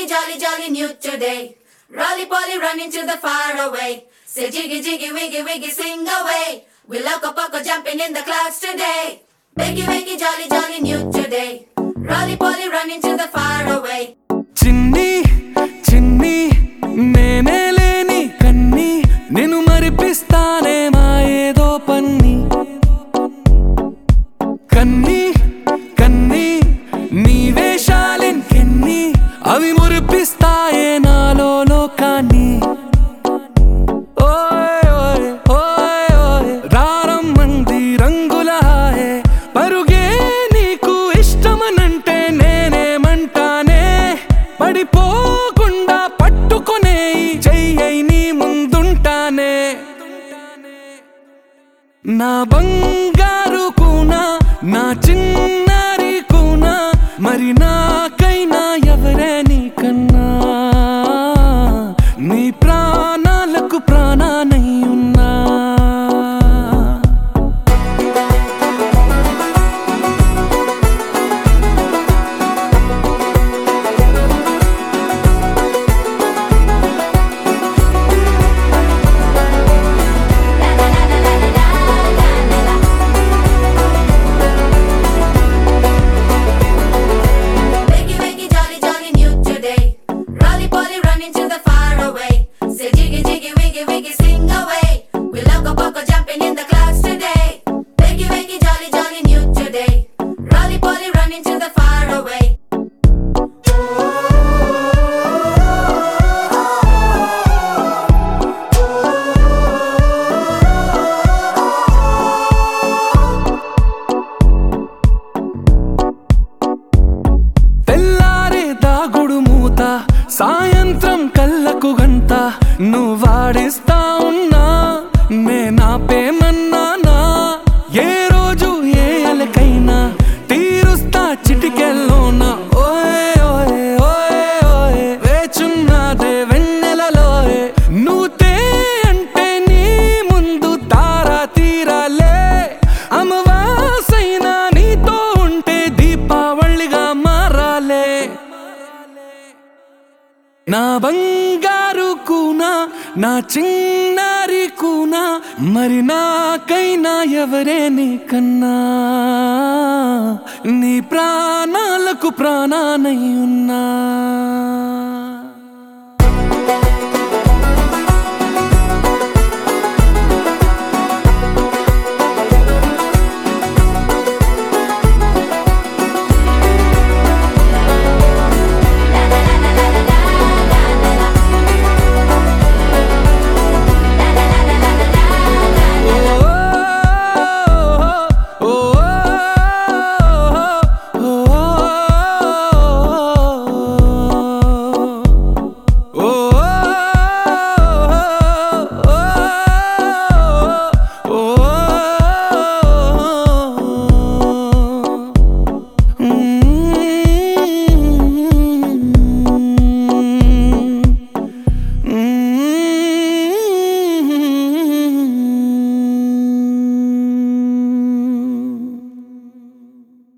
jolly, jolly new today. Rolly poly running to the far away. Say jiggy, jiggy, wiggy, wiggy, swing away. We loco poco jumping in the clouds today. Wakey, wakey, jolly, jolly new today. Rolly poly running to the far away. చిన్ని చిన్ని నేనే లేని కన్ని నేను మరిపిస్తానే మా ఏదో పన్ని కన్ని కన్ని నీ వేషాలెన్కెన్ని అవి మురిపిస్తాయే నాలో లోకాన్ని ఓయ్ ఓయ్ ఓయ్ ఓయ్ రారమ్మంది రంగుల హాయే పరుగే నీకు ఇష్టమనంటే నేనేమంటానే పడిపోకుండా పట్టుకునే ఈ చెయ్యై నీ ముందుంటానే నా బంగారు కూనా నా చిన్నారి కూనా మరి నాకైనా ఎవరే నీకన్నా నీ ప్రాణాలకు ప్రాణానై ఉన్నా Wakey, wakey, jolly, jolly new today. Rolly poly running to the far away. Say jiggy, jiggy, wiggy, wiggy, swing away. We loco poco jumping in the clouds today. Wakey, wakey, jolly, jolly new today. Rolly poly running to the far away. తెల్లారే దాగుడు మూత సాయంత్రం కళ్ళకు గంట నువ్వాడిస్తా ఉన్నా నేనాపేమన్నానా ఏ రోజు ఏ అలకైనా తీరుస్తా చిటికెల్లోనా ఓయ్ ఓయ్ ఓయ్ ఓయ్ వేచున్నదే వెన్నెలలోయే నువ్వుతే అంటే నీ ముందు తారా తీరాలే అమవాసైనా నీతో ఉంటే దీపావళిగా మారాలే నా బంగారు కూనా నా చిన్నారి కూనా మరి నాకైనా ఎవరే నీకన్నా నీ ప్రాణాలకు ప్రాణానై ఉన్నా